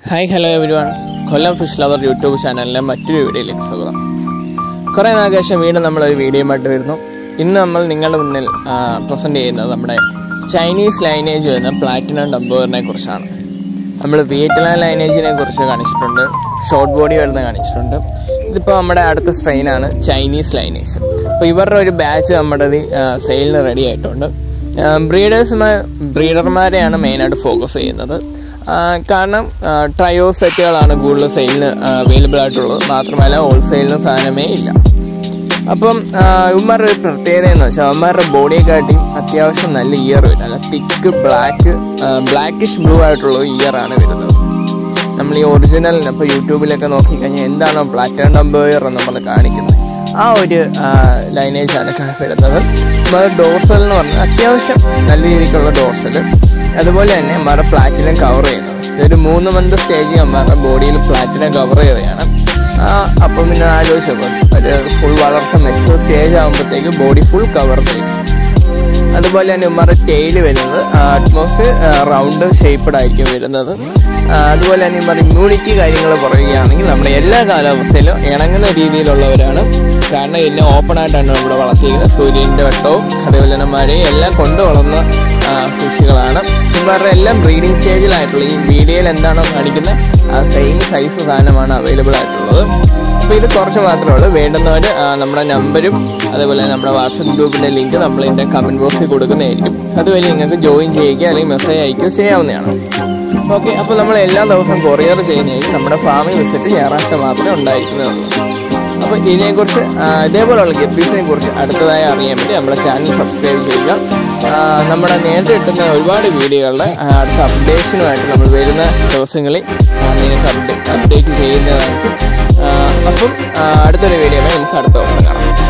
hi hello every one Kollam fish lover YouTube ചാനലിലെ മറ്റൊരു വീഡിയോയിലേക്ക് സ്വാഗതം കുറേ നാൾക്ക് ശേഷം വീണ്ടും നമ്മളൊരു വീഡിയോയുമായിട്ട് വരുന്നു ഇന്ന് നമ്മൾ നിങ്ങളുടെ മുന്നിൽ പ്രസൻറ്റ് ചെയ്യുന്നത് നമ്മുടെ ചൈനീസ് ലൈനേജ് വരുന്ന പ്ലാറ്റിനം ഡംബോറിനെ കുറിച്ചാണ് നമ്മൾ വിയറ്റ്നാം ലൈനേജിനെ കുറിച്ച് കാണിച്ചിട്ടുണ്ട് ഷോർട്ട് ബോഡി വരുന്ന കാണിച്ചിട്ടുണ്ട് ഇതിപ്പോൾ നമ്മുടെ അടുത്ത സ്ട്രെയിനാണ് ചൈനീസ് ലൈനേജ് അപ്പോൾ ഇവരുടെ ഒരു ബാച്ച് നമ്മുടെ സെയിലിന് റെഡി ആയിട്ടുണ്ട് ബ്രീഡേഴ്സുമാർ ബ്രീഡർമാരെയാണ് മെയിനായിട്ട് ഫോക്കസ് ചെയ്യുന്നത് ആ, കാരണം ട്രയോ സെറ്റുകളാണ് കൂടുതൽ സെയിലിന് അവൈലബിൾ ആയിട്ടുള്ളത് മാത്രമല്ല ഹോൾസെയിലിന് സാധനമേ ഇല്ല അപ്പം ആ, ഇവന്മാരുടെ ഒരു പ്രത്യേകത എന്ന് വെച്ചാൽ അവന്മാരുടെ ബോഡിയെക്കാട്ടിയും അത്യാവശ്യം നല്ല ഇയർ വരും നല്ല തിക്ക് ബ്ലാക്ക് ബ്ലാക്കിഷ് ബ്ലൂ ആയിട്ടുള്ള ഇയർ ആണ് വരുന്നത് നമ്മൾ ഈ ഒറിജിനൽ ഇപ്പോൾ യൂട്യൂബിലൊക്കെ നോക്കിക്കഴിഞ്ഞാൽ എന്താണോ പ്ലാറ്റിനം നമ്പർ എന്ന് നമ്മൾ കാണിക്കുന്നത് ആ ഒരു ലൈനേജ് ആണ് കാ- വരുന്നത് നമ്മൾ ഡോർസൽ എന്ന് പറഞ്ഞാൽ അത്യാവശ്യം നല്ല രീതിക്കുള്ള ഡോർസൽ അതുപോലെ തന്നെ നമ്മുടെ പ്ലാറ്റിനം കവർ ചെയ്യുന്നത് ഇതൊരു മൂന്ന് മന്ത് സ്റ്റേജ് നമ്മുടെ ബോഡിയിൽ പ്ലാറ്റിനം കവർ ചെയ്യുകയാണ് ആ, അപ്പം പിന്നെ ആലോചിച്ചപ്പോൾ ഒരു ഫുൾ വളർച്ച മെച്ചൂർ സ്റ്റേജ് ആകുമ്പോഴത്തേക്ക് ബോഡി ഫുൾ കവർ ചെയ്യും അതുപോലെ തന്നെ ഉമ്മയുടെ ടെയിൽ വരുന്നത് അറ്റ്മോസ്ഫിയർ റൗണ്ട് ഷേപ്പ്ഡ് ആയിരിക്കും വരുന്നത് ആ, അതുപോലെ തന്നെ ഉമ്മയുടെ ഇമ്മ്യൂണിറ്റി കാര്യങ്ങൾ പറയുകയാണെങ്കിൽ നമ്മുടെ എല്ലാ കാലാവസ്ഥയിലും ഇണങ്ങുന്ന രീതിയിലുള്ളവരാണ് കാരണം എല്ലാം ഓപ്പൺ ആയിട്ടാണ് ഇവിടെ വളർത്തിയിരിക്കുന്നത് സൂര്യൻ്റെ വെട്ടവും അതുപോലെ തന്നെ മഴയും എല്ലാം കൊണ്ട് വളർന്ന ഫിഷുകളാണ് ഇവരുടെ എല്ലാം ബ്രീഡിംഗ് സ്റ്റേജിലായിട്ടുള്ള ഈ വീഡിയോയിൽ എന്താണോ കാണിക്കുന്നത് ആ സെയിം സൈസ് സാധനമാണ് അവൈലബിൾ ആയിട്ടുള്ളത് അപ്പോൾ ഇത് കുറച്ച് മാത്രമേ ഉള്ളൂ വേണ്ടുന്നവർ നമ്മുടെ നമ്പരും അതേപോലെ നമ്മുടെ വാട്സപ്പ് ഗ്രൂപ്പിൻ്റെ ലിങ്ക് നമ്മൾ ഇതിൻ്റെ കമൻറ്റ് ബോക്സിൽ കൊടുക്കുന്നതായിരിക്കും അതുവഴി നിങ്ങൾക്ക് ജോയിൻ ചെയ്യുകയോ അല്ലെങ്കിൽ മെസ്സേജ് അയക്കുകയോ ചെയ്യാവുന്നതാണ് ഓക്കെ അപ്പോൾ നമ്മൾ എല്ലാ ദിവസവും കൊറിയർ ചെയ്യുന്നതായിരിക്കും നമ്മുടെ ഫാമിൽ വിസിറ്റ് ഞായറാഴ്ച മാത്രമേ ഉണ്ടായിരിക്കുന്നതുള്ളൂ അപ്പോൾ ഇതിനെക്കുറിച്ച് ആ, ഇതേപോലുള്ള ഗപ്പീസിനെ കുറിച്ച് അടുത്തതായി അറിയാൻ വേണ്ടി നമ്മുടെ ചാനൽ സബ്സ്ക്രൈബ് ചെയ്യുക ആ, നമ്മുടെ നേരത്തെ കിട്ടുന്ന ഒരുപാട് വീഡിയോകളുടെ ആ, അടുത്ത അപ്ഡേഷനുമായിട്ട് നമ്മൾ വരുന്ന ദിവസങ്ങളിൽ ആ, നിങ്ങൾക്ക് അപ്ഡേറ്റ് അപ്ഡേറ്റ് ചെയ്യുന്നതായിരിക്കും ആ, അപ്പം ആ, അടുത്തൊരു വീഡിയോ നമുക്ക് അടുത്ത ദിവസം കാണാം